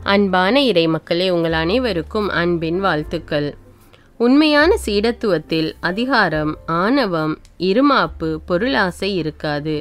அன்பான இறை மக்களே உங்கள் அனைவருக்கும் அன்பின் வாழ்த்துக்கள் உண்மையான சீடத்துவத்தில் அதிகாரம் ஆணவம் இருமாப்பு பொருளாசை இருக்காது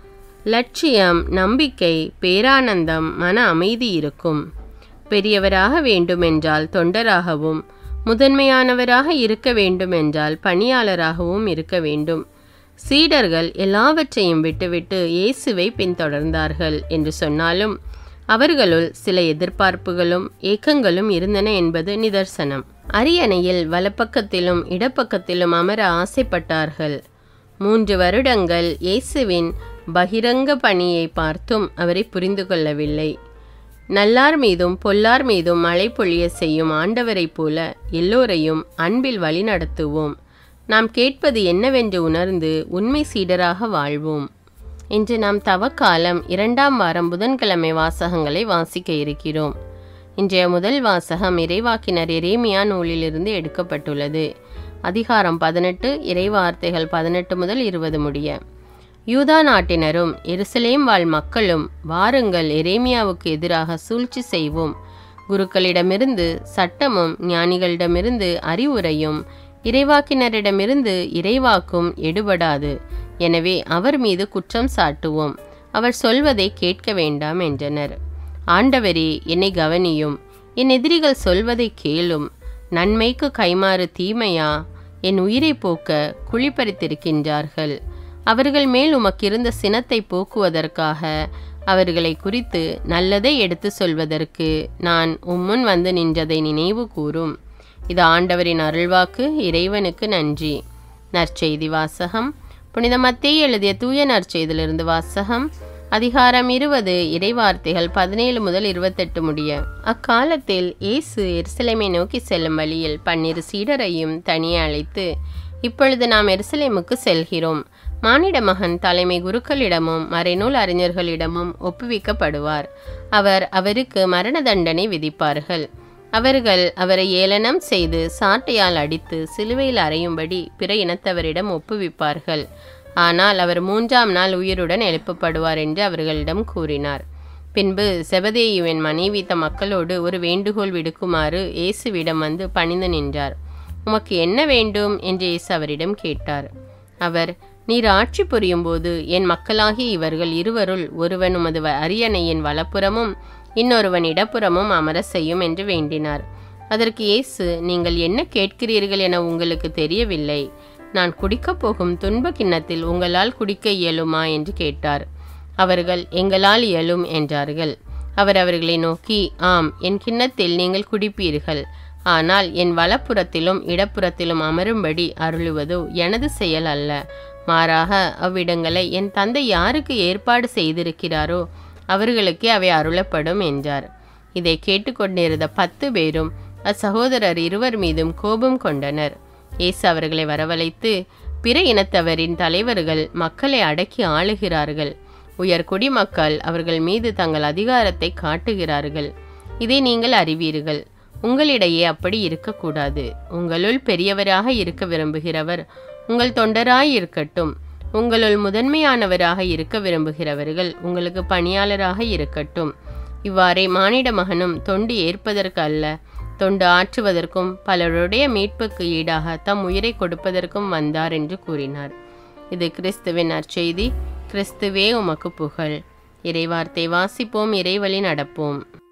லட்சியம் நம்பிக்கை பேரானந்தம் மன அமைதி இருக்கும் பெரியவராக வேண்டுமென்றால் தொண்டராகவும் முதன்மையானவராக இருக்க வேண்டுமென்றால் பணியாளராகவும் இருக்க வேண்டும் சீடர்கள் எல்லாவற்றையும் விட்டுவிட்டு இயேசுவை பின்தொடர்ந்தார்கள் என்று சொன்னாலும் அவர்களுள் சில எதிர்பார்ப்புகளும் ஏக்கங்களும் இருந்தன என்பது நிதர்சனம் அரியணையில் வலப்பக்கத்திலும் இடப்பக்கத்திலும் அமர ஆசைப்பட்டார்கள் மூன்று வருடங்கள் இயேசுவின் பகிரங்க பணியை பார்த்தும் அவரை புரிந்து கொள்ளவில்லை நல்லார் மீதும் பொல்லார் மீதும் மழை பொழிய செய்யும் ஆண்டவரைப் போல எல்லோரையும் அன்பில் வழிநடத்துவோம் நாம் கேட்பது என்னவென்று உணர்ந்து உண்மை சீடராக வாழ்வோம் இன்று நாம் தவக்காலம் இரண்டாம் வாரம் புதன்கிழமை வாசகங்களை வாசிக்க இருக்கிறோம் இன்றைய முதல் வாசகம் இறைவாக்கினர் எரேமியா நூலிலிருந்து எடுக்கப்பட்டுள்ளது அதிகாரம் பதினெட்டு இறைவார்த்தைகள் பதினெட்டு முதல் இருபது முடிய யூதா நாட்டினரும் எருசலேம் வாழ் மக்களும் வாருங்கள் எரேமியாவுக்கு எதிராக சூழ்ச்சி செய்வோம் குருக்களிடமிருந்து சட்டமும் ஞானிகளிடமிருந்து அறிவுரையும் இறைவாக்கினரிடமிருந்து இறைவாக்கும் எடுபடாது எனவே அவர் மீது குற்றம் சாட்டுவோம் அவர் சொல்வதை கேட்க வேண்டாம் என்றனர் ஆண்டவரே என்னை கவனியும் என் எதிரிகள் சொல்வதை கேளும் நன்மைக்கு கைமாறு தீமையா என் உயிரை போக்க குழிப்பறித்திருக்கின்றார்கள் அவர்கள் மேல் உமக்கிருந்த சினத்தை போக்குவதற்காக அவர்களை குறித்து நல்லதை எடுத்து சொல்வதற்கு நான் உம்முன் வந்து நின்றதை நினைவு கூறும் இது ஆண்டவரின் அருள்வாக்கு இறைவனுக்கு நன்றி நற்செய்தி வாசகம் புனித மத்தேயு எழுதிய தூய நற்செய்தியிலிருந்து வாசகம் அதிகாரம் இருபது இறைவார்த்தைகள் பதினேழு முதல் இருபத்தெட்டு முடிய அக்காலத்தில் இயேசு எருசலேமை நோக்கி செல்லும் வழியில் பன்னிரு சீடரையும் தனியே அழைத்து இப்பொழுது நாம் எருசலேமுக்கு செல்கிறோம் மானிட மகன் தலைமை குருக்களிடமும் மறைநூல் அறிஞர்களிடமும் ஒப்புவிக்கப்படுவார் அவர் அவருக்கு மரண தண்டனை விதிப்பார்கள் அவர்கள் அவரை ஏளனம் செய்து சாட்டையால் அடித்து சிலுவையில் அறையும்படி பிற இனத்தவரிடம் ஒப்புவிப்பார்கள் ஆனால் அவர் மூன்றாம் நாள் உயிருடன் எழுப்பப்படுவார் என்று அவர்களிடம் கூறினார் பின்பு செபதேயுவின் மனைவி தம் மக்களோடு ஒரு வேண்டுகோள் விடுக்குமாறு இயேசுவிடம் வந்து பணிந்து நின்றார் உமக்கு என்ன வேண்டும் என்று இயேசு அவரிடம் கேட்டார் அவர் நீர் ஆட்சி புரியும் போது என் மக்களாகிய இவர்கள் இருவருள் ஒருவன் உமது வ- அரியணையின் வலப்புறமும் இன்னொருவன் இடப்புறமும் அமர செய்யும் என்று வேண்டினார் அதற்கு இயேசு நீங்கள் என்ன கேட்கிறீர்கள் என உங்களுக்கு தெரியவில்லை நான் குடிக்கப் போகும் துன்ப கிண்ணத்தில் உங்களால் குடிக்க இயலுமா என்று கேட்டார் அவர்கள் எங்களால் இயலும் என்றார்கள் அவர் அவர்களை நோக்கி ஆம் என் கிண்ணத்தில் நீங்கள் குடிப்பீர்கள் ஆனால் என் வலப்புறத்திலும் இடப்புறத்திலும் அமரும்படி அருளுவதோ எனது செயல் அல்ல மாறாக அவ்விடங்களை என் தந்தை யாருக்கு ஏற்பாடு செய்திருக்கிறாரோ அவர்களுக்கே அவை அருளப்படும் என்றார் இதை கேட்டுக்கொண்டிருந்த பத்து பேரும் அச்சகோதரர் இருவர் மீதும் கோபம் கொண்டனர் இயேசு அவர்களை வரவழைத்து பிற இனத்தவரின் தலைவர்கள் மக்களை அடக்கி ஆளுகிறார்கள் உயர் குடிமக்கள் அவர்கள் மீது தங்கள் அதிகாரத்தை காட்டுகிறார்கள் இதை நீங்கள் அறிவீர்கள் உங்களிடையே அப்படி இருக்கக்கூடாது உங்களுள் பெரியவராக இருக்க விரும்புகிறவர் உங்கள் தொண்டராய் இருக்கட்டும் உங்களுள் முதன்மையானவராக இருக்க விரும்புகிறவர்கள் உங்களுக்கு பணியாளராக இருக்கட்டும் இவ்வாறே மானிட மகனும் தொண்டு ஏற்பதற்கு அல்ல தொண்டு ஆற்றுவதற்கும் பலருடைய மீட்புக்கு ஈடாக தம் உயிரை கொடுப்பதற்கும் வந்தார் என்று கூறினார் இது கிறிஸ்துவின் நற்செய்தி கிறிஸ்துவே உமக்கு புகழ் இறைவார்த்தை வாசிப்போம் இறைவழி நடப்போம்